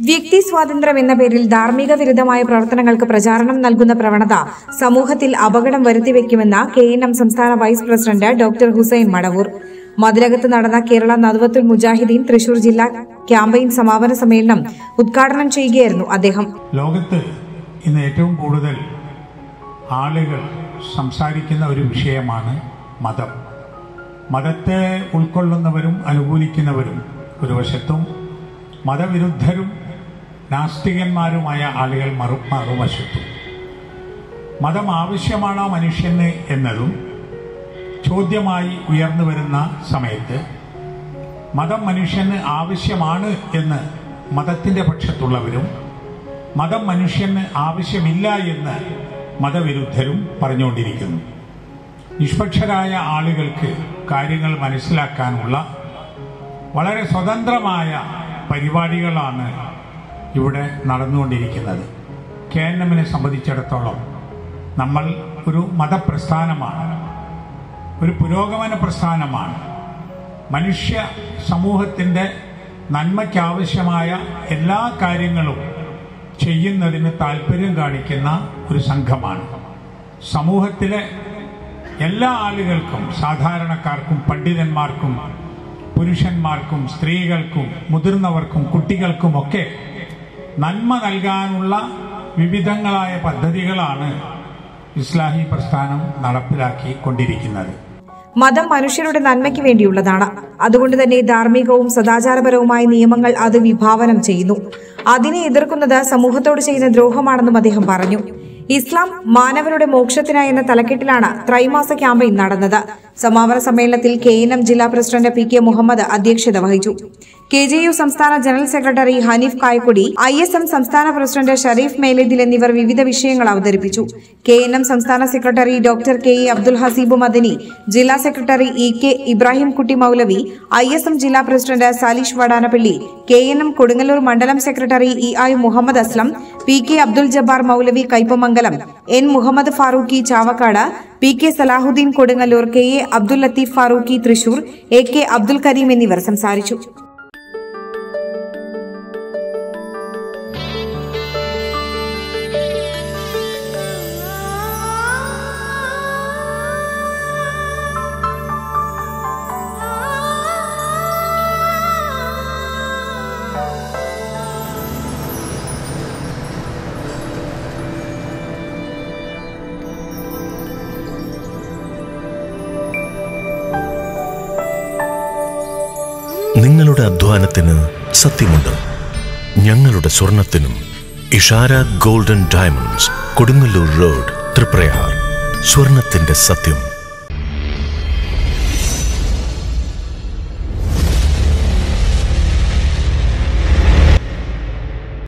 വ്യക്തി സ്വാതന്ത്ര്യം എന്ന പേരിൽ ധാർമ്മിക വിരുദ്ധമായ പ്രവർത്തനങ്ങൾക്ക് പ്രചാരണം നൽകുന്ന പ്രവണത സമൂഹത്തിൽ അപകടം വരുത്തിവെക്കുമെന്ന് കെ എൻ എം സംസ്ഥാന vice president doctor Hussain Madavoor മതിലകത്ത് നടന്ന കേരള നദ്വത്തുൽ മുജാഹിദീൻ തൃശൂർ ജില്ലാ ക്യാമ്പയിൻ സമാപന സമ്മേളനം ഉദ്ഘാടനം ചെയ്യുകയായിരുന്നു അദ്ദേഹം ലോകത്ത് ഇന്ന് ഏറ്റവും കൂടുതൽ ആളുകൾ സംസാരിക്കുന്ന ഒരു വിഷയമാണ് മതം മതത്തെ ഉൾക്കൊള്ളുന്നവരും അനുകൂലിക്കുന്നവരും ഒരു വശത്തും മതവിരുദ്ധരും നാസ്തികന്മാരുമായ ആളുകൾ മറു മറുവശത്തും മതം ആവശ്യമാണോ മനുഷ്യന് എന്നതും ചോദ്യമായി ഉയർന്നു വരുന്ന സമയത്ത് മതം മനുഷ്യന് ആവശ്യമാണ് എന്ന് മതത്തിന്റെ പക്ഷത്തുള്ളവരും മതം മനുഷ്യന് ആവശ്യമില്ല എന്ന് മതവിരുദ്ധരും പറഞ്ഞുകൊണ്ടിരിക്കുന്നു നിഷ്പക്ഷരായ ആളുകൾക്ക് കാര്യങ്ങൾ മനസ്സിലാക്കാനുള്ള വളരെ സ്വതന്ത്രമായ പരിപാടികളാണ് ഇവിടെ നടന്നുകൊണ്ടിരിക്കുന്നത് കെ എൻ എമ്മിനെ സംബന്ധിച്ചിടത്തോളം നമ്മൾ ഒരു മതപ്രസ്ഥാനമാണ് ഒരു പുരോഗമന പ്രസ്ഥാനമാണ് മനുഷ്യ സമൂഹത്തിൻ്റെ നന്മയ്ക്കാവശ്യമായ എല്ലാ കാര്യങ്ങളും ചെയ്യുന്നതിന് താല്പര്യം കാണിക്കുന്ന ഒരു സംഘമാണ് സമൂഹത്തിലെ എല്ലാ ആളുകൾക്കും സാധാരണക്കാർക്കും പണ്ഡിതന്മാർക്കും പുരുഷന്മാർക്കും സ്ത്രീകൾക്കും മുതിർന്നവർക്കും കുട്ടികൾക്കുമൊക്കെ നന്മ നൽകാനുള്ള വിവിധങ്ങളായ പദ്ധതികളാണ് ഇസ്ലാഹി പ്രസ്ഥാനം നടപ്പിലാക്കി കൊണ്ടിരിക്കുന്നത് മതം മനുഷ്യരുടെ നന്മയ്ക്ക് വേണ്ടിയുള്ളതാണ് അതുകൊണ്ട് തന്നെ ധാർമ്മികവും സദാചാരപരവുമായ നിയമങ്ങൾ അത് വിഭാവനം ചെയ്യുന്നു അതിനെ എതിർക്കുന്നത് സമൂഹത്തോട് ചെയ്യുന്ന ദ്രോഹമാണെന്നും അദ്ദേഹം പറഞ്ഞു ഇസ്ലാം മാനവരുടെ മോക്ഷത്തിനായി എന്ന തലക്കെട്ടിലാണ് ത്രൈമാസ ക്യാമ്പയിൻ നടന്നത് സമാപന സമ്മേളനത്തിൽ കെ എൻ എം ജില്ലാ പ്രസിഡന്റ് പി കെ മുഹമ്മദ് അധ്യക്ഷത വഹിച്ചു കെ ജെ യു സംസ്ഥാന general secretary Haneef Kayakkudi I S M സംസ്ഥാന പ്രസിഡന്റ് ഷരീഫ് മേലേതിൽ എന്നിവർ വിവിധ വിഷയങ്ങൾ അവതരിപ്പിച്ചു കെ എൻ എം സംസ്ഥാന secretary doctor K A Abdul Haseeb Madani ജില്ലാ secretary E K Ibrahim Kutty Moulavi I S M ജില്ലാ president Salish Vadanappally K N M Kodungallur മണ്ഡലം secretary E I Muhammad Aslam P K Abdul Jabbar Moulavi Kaipamangalam N Muhammad Farooqi Chavakkad P K Salahuddin Kodungallur K A Abdul Latheef Farooqi Thrissur A K Abdul Kareem എന്നിവർ സംസാരിച്ചു നിങ്ങളുടെ അധ്വാനത്തിന് സത്യമുണ്ട് ഞങ്ങളുടെ സ്വർണത്തിനും Ishara golden diamonds Kodungallur road Triprayar സ്വർണത്തിന്റെ സത്യം